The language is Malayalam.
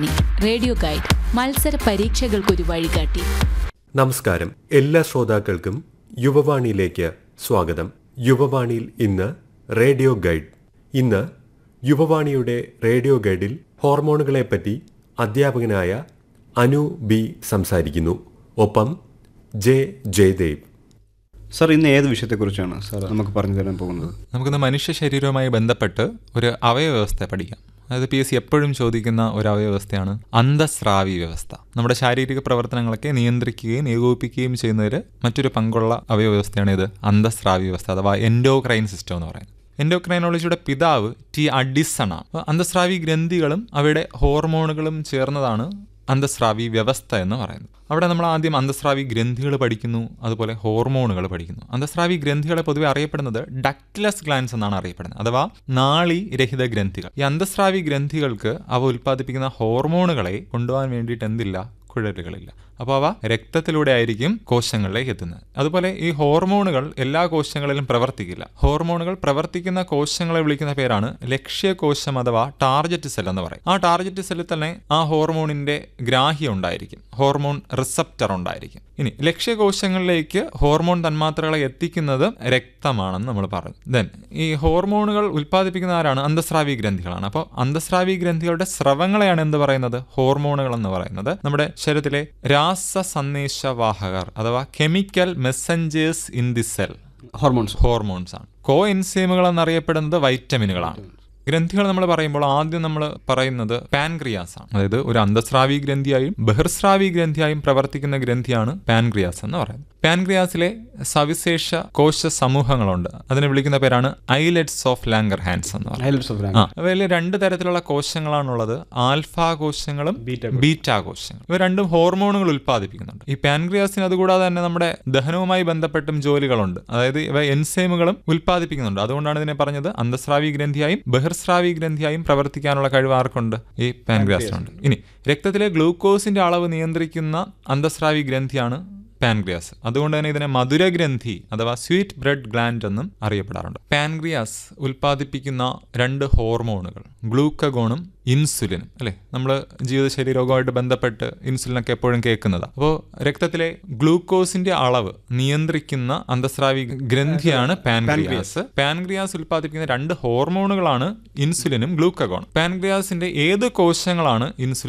യുവവാണി റേഡിയോ ഗൈഡ് മത്സര പരീക്ഷകൾക്കൊരു വഴികാട്ടി നമസ്കാരം എല്ലാ ശ്രോതാക്കൾക്കും യുവവാണിയിലേക്ക് സ്വാഗതം യുവവാണിയിൽ ഇന്ന് റേഡിയോ ഗൈഡ് ഇന്ന് യുവവാണിയുടെ റേഡിയോ ഗൈഡിൽ ഹോർമോണുകളെപ്പറ്റി അധ്യാപകനായ അനു ബി സംസാരിക്കുന്നു ഒപ്പം ജെ ജയദേവ് സാർ ഇന്ന് ഏത് വിഷയത്തെക്കുറിച്ചാണ് സാർ നമുക്ക് പറഞ്ഞു തരാൻ പോകുന്നത് നമുക്കിന്ന് മനുഷ്യ ശരീരവുമായി ബന്ധപ്പെട്ട് ഒരു അവയവ്യവസ്ഥ പഠിക്കാം അതായത് പി എസ് സി എപ്പോഴും ചോദിക്കുന്ന ഒരു അവയവ്യവസ്ഥയാണ് അന്തസ്രാവി വ്യവസ്ഥ നമ്മുടെ ശാരീരിക പ്രവർത്തനങ്ങളൊക്കെ നിയന്ത്രിക്കുകയും ഏകോപിപ്പിക്കുകയും ചെയ്യുന്നതിൽ മറ്റൊരു പങ്കുള്ള അവയവ്യവസ്ഥയാണ് ഇത് അന്തസ്രാവി വ്യവസ്ഥ അഥവാ എൻഡോക്രൈൻ സിസ്റ്റം എന്ന് പറയുന്നത് എൻഡോക്രൈനോളജിയുടെ പിതാവ് ടി അഡിസൺ ആണ് അപ്പോൾ അന്തസ്രാവി ഗ്രന്ഥികളും അവയുടെ ഹോർമോണുകളും ചേർന്നതാണ് അന്തസ്രാവി വ്യവസ്ഥ എന്ന് പറയുന്നത് അവിടെ നമ്മൾ ആദ്യം അന്തസ്രാവി ഗ്രന്ഥികൾ പഠിക്കുന്നു അതുപോലെ ഹോർമോണുകൾ പഠിക്കുന്നു അന്തസ്രാവി ഗ്രന്ഥികളെ പൊതുവെ അറിയപ്പെടുന്നത് ഡക്ട്ലെസ് ഗ്ലാൻസ് എന്നാണ് അറിയപ്പെടുന്നത് അഥവാ നാളി രഹിത ഗ്രന്ഥികൾ ഈ അന്തസ്രാവി ഗ്രന്ഥികൾക്ക് അവ ഉൽപ്പാദിപ്പിക്കുന്ന ഹോർമോണുകളെ കൊണ്ടുപോകാൻ വേണ്ടിയിട്ട് എന്തില്ല കുഴലുകളില്ല അപ്പോൾ അവ രക്തത്തിലൂടെ ആയിരിക്കും കോശങ്ങളിലേക്ക് എത്തുന്നത് അതുപോലെ ഈ ഹോർമോണുകൾ എല്ലാ കോശങ്ങളിലും പ്രവർത്തിക്കില്ല ഹോർമോണുകൾ പ്രവർത്തിക്കുന്ന കോശങ്ങളെ വിളിക്കുന്ന പേരാണ് ലക്ഷ്യകോശം അഥവാ ടാർജറ്റ് സെൽ എന്ന് പറയും ആ ടാർജറ്റ് സെല്ലിൽ തന്നെ ആ ഹോർമോണിന്റെ ഗ്രാഹ്യം ഉണ്ടായിരിക്കും ഹോർമോൺ റിസപ്റ്റർ ഉണ്ടായിരിക്കും ഇനി ലക്ഷ്യകോശങ്ങളിലേക്ക് ഹോർമോൺ തന്മാത്രകളെ എത്തിക്കുന്നത് രക്തമാണെന്ന് നമ്മൾ പറഞ്ഞു ദെൻ ഈ ഹോർമോണുകൾ ഉൽപ്പാദിപ്പിക്കുന്ന ആരാണ് അന്തസ്രാവി ഗ്രന്ഥികളാണ് അപ്പോൾ അന്തസ്രാവി ഗ്രന്ഥികളുടെ സ്രവങ്ങളെയാണ് എന്ത് പറയുന്നത് ഹോർമോണുകൾ എന്ന് പറയുന്നത് നമ്മുടെ ശരീരത്തിലെ രാസ സന്ദേശവാഹകർ അഥവാ chemical messengers in the cell hormones hormones ആണ് കോ എൻസൈമുകൾ എന്നറിയപ്പെടുന്നത് വൈറ്റമിനുകളാണ് ഗ്രന്ഥികൾ നമ്മൾ പറയുമ്പോൾ ആദ്യം നമ്മൾ പറയുന്നത് പാൻക്രിയാസ് ആണ് അതായത് ഒരു അന്തസ്രാവി ഗ്രന്ഥിയായും ബഹിർസ്രാവി ഗ്രന്ഥിയായും പ്രവർത്തിക്കുന്ന ഗ്രന്ഥിയാണ് പാൻക്രിയാസ് എന്ന് പറയുന്നത് പാൻക്രിയാസിലെ സവിശേഷ കോശ സമൂഹങ്ങളുണ്ട് അതിനെ വിളിക്കുന്ന പേരാണ് ഐലെറ്റ്സ് ഓഫ് ലാംഗർ ഹാൻഡ്സ് എന്ന് പറയുന്നത് ഹൈലൈറ്റ്സ് ഓഫ് ആ അവയിൽ രണ്ട് തരത്തിലുള്ള കോശങ്ങളാണുള്ളത് ആൽഫ കോശങ്ങളും ബീറ്റ കോശങ്ങളും ഇവ രണ്ടും ഹോർമോണുകൾ ഉൽപ്പാദിപ്പിക്കുന്നുണ്ട് ഈ പാൻക്രിയാസിന് അതുകൂടാതെ തന്നെ നമ്മുടെ ദഹനവുമായി ബന്ധപ്പെട്ടും ജോലികളുണ്ട് അതായത് ഇവ എൻസൈമുകളും ഉൽപ്പാദിപ്പിക്കുന്നുണ്ട് അതുകൊണ്ടാണ് ഇതിനെ പറഞ്ഞത് അന്തസ്രാവി ഗ്രന്ഥിയായും ബഹിർസ്രാവി ഗ്രന്ഥിയായും പ്രവർത്തിക്കാനുള്ള കഴിവ് ആർക്കുണ്ട് ഈ പാൻക്രിയാസിനുണ്ട് ഇനി രക്തത്തിലെ ഗ്ലൂക്കോസിന്റെ അളവ് നിയന്ത്രിക്കുന്ന അന്തസ്രാവി ഗ്രന്ഥിയാണ് പാൻക്രിയാസ് അതുകൊണ്ട് തന്നെ ഇതിനെ മധുരഗ്രന്ഥി അഥവാ സ്വീറ്റ് ബ്രെഡ് ഗ്ലാൻഡ് എന്നും അറിയപ്പെടാറുണ്ട് പാൻക്രിയാസ് ഉൽപ്പാദിപ്പിക്കുന്ന രണ്ട് ഹോർമോണുകൾ ഗ്ലൂക്കഗോണും ഇൻസുലിനും അല്ലേ നമ്മൾ ജീവിതശൈലി രോഗമായിട്ട് ബന്ധപ്പെട്ട് ഇൻസുലിനൊക്കെ എപ്പോഴും കേൾക്കുന്നതാണ് അപ്പോൾ രക്തത്തിലെ ഗ്ലൂക്കോസിന്റെ അളവ് നിയന്ത്രിക്കുന്ന അന്തസ്രാവി ഗ്രന്ഥിയാണ് പാൻക്രിയാസ് പാൻക്രിയാസ് ഉൽപ്പാദിപ്പിക്കുന്ന രണ്ട് ഹോർമോണുകളാണ് ഇൻസുലിനും ഗ്ലൂക്കഗോണും പാൻക്രിയാസിന്റെ ഏത് കോശങ്ങളാണ് ഇൻസുലിൻ